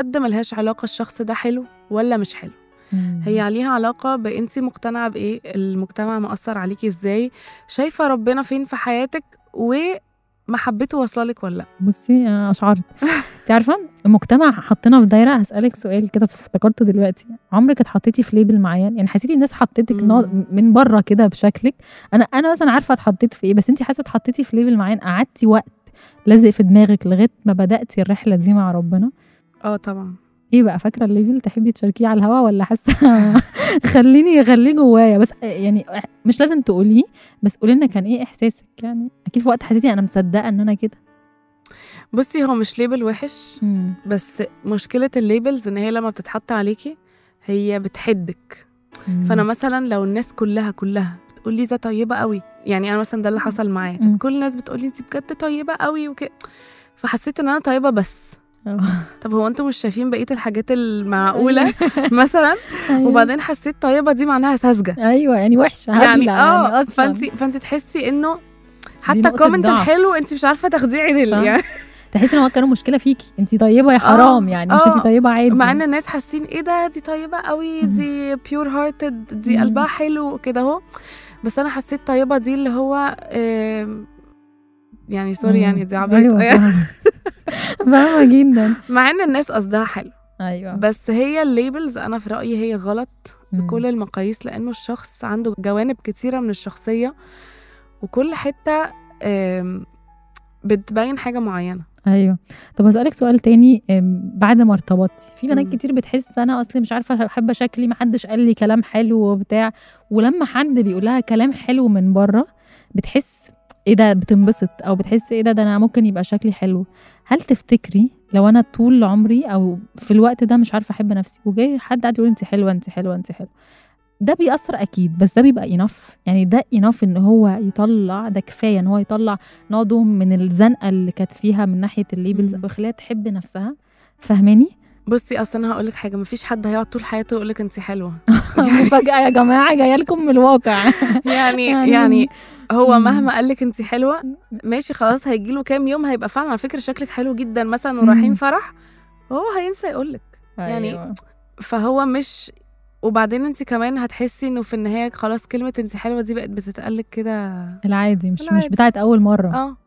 بجد ملهاش علاقه الشخص ده حلو ولا مش حلو مم. هي ليها علاقه بانتي مقتنعه بايه المجتمع مأثر عليكي ازاي شايفه ربنا فين في حياتك ومحبته واصلك ولا لا بصي أنا اشعرت انت عارفه المجتمع حطينا في دايره هسالك سؤال كده افتكرته دلوقتي عمرك اتحطيتي في ليبل معين يعني حسيتي الناس حطيتك مم. نوع- من بره كده بشكلك انا انا مثلا عارفه اتحطيت في ايه بس انت حاسه اتحطيتي في ليبل معين قعدتي وقت لازق في دماغك لغايه ما بداتي الرحله دي مع ربنا اه طبعا ايه بقى فاكره الليفل تحبي تشاركيه على الهوا ولا حاسه خليني خليه جوايا بس يعني مش لازم تقوليه بس قولي لنا كان ايه احساسك يعني اكيد في وقت حسيتي انا مصدقه ان انا كده بصي هو مش ليبل وحش بس مشكله الليبلز ان هي لما بتتحط عليكي هي بتحدك فانا مثلا لو الناس كلها كلها بتقول لي ده طيبه قوي يعني انا مثلا ده اللي حصل معايا مم. كل الناس بتقول لي انت بجد طيبه قوي وكده فحسيت ان انا طيبه بس آه. طب هو انتم مش شايفين بقيه الحاجات المعقوله مثلا وبعدين حسيت طيبه دي معناها ساذجه ايوه يعني وحشه يعني هبلة اه اصلا فانت فانت تحسي انه حتى نقطة الكومنت ضعف. الحلو انت مش عارفه تاخديه عدل صح. يعني تحسي ان هو كانوا مشكله فيكي انت طيبه يا حرام يعني مش آه. انت طيبه عادي مع ان الناس حاسين ايه ده دي طيبه قوي دي بيور هارتد دي مم. قلبها حلو كده اهو بس انا حسيت طيبه دي اللي هو آم، يعني سوري يعني دي عبيطه ايوه يعني. فاهمة. فاهمه جدا مع ان الناس قصدها حلو ايوه بس هي الليبلز انا في رايي هي غلط مم. بكل المقاييس لانه الشخص عنده جوانب كتيره من الشخصيه وكل حته آم، بتبين حاجه معينه ايوه طب هسألك سؤال تاني أم، بعد ما ارتبطتي في بنات مم. كتير بتحس انا اصلي مش عارفه حابه شكلي ما حدش قال لي كلام حلو وبتاع ولما حد بيقول لها كلام حلو من بره بتحس ايه ده بتنبسط او بتحس ايه ده ده انا ممكن يبقى شكلي حلو هل تفتكري لو انا طول عمري او في الوقت ده مش عارفه احب نفسي وجاي حد قاعد يقول انت حلوه انت حلوه انت حلوه ده بيأثر اكيد بس ده بيبقى انف يعني ده انف ان هو يطلع ده كفايه ان هو يطلع ناضو من الزنقه اللي كانت فيها من ناحيه الليبلز مم. ويخليها تحب نفسها فاهماني بصي اصلا انا هقول لك حاجه مفيش حد هيقعد طول حياته يقول لك انت حلوه فجاه يا جماعه جايه لكم من الواقع يعني يعني- يعني هو مم. مهما قال لك انت حلوه ماشي خلاص هيجي له كام يوم هيبقى فعلا على فكره شكلك حلو جدا مثلا ورايحين مم. فرح وهو هينسى يقول لك يعني أيوة. فهو مش وبعدين انت كمان هتحسي انه في النهايه خلاص كلمه انت حلوه دي بقت بتتقال لك كده العادي مش مش العادي. بتاعت اول مره اه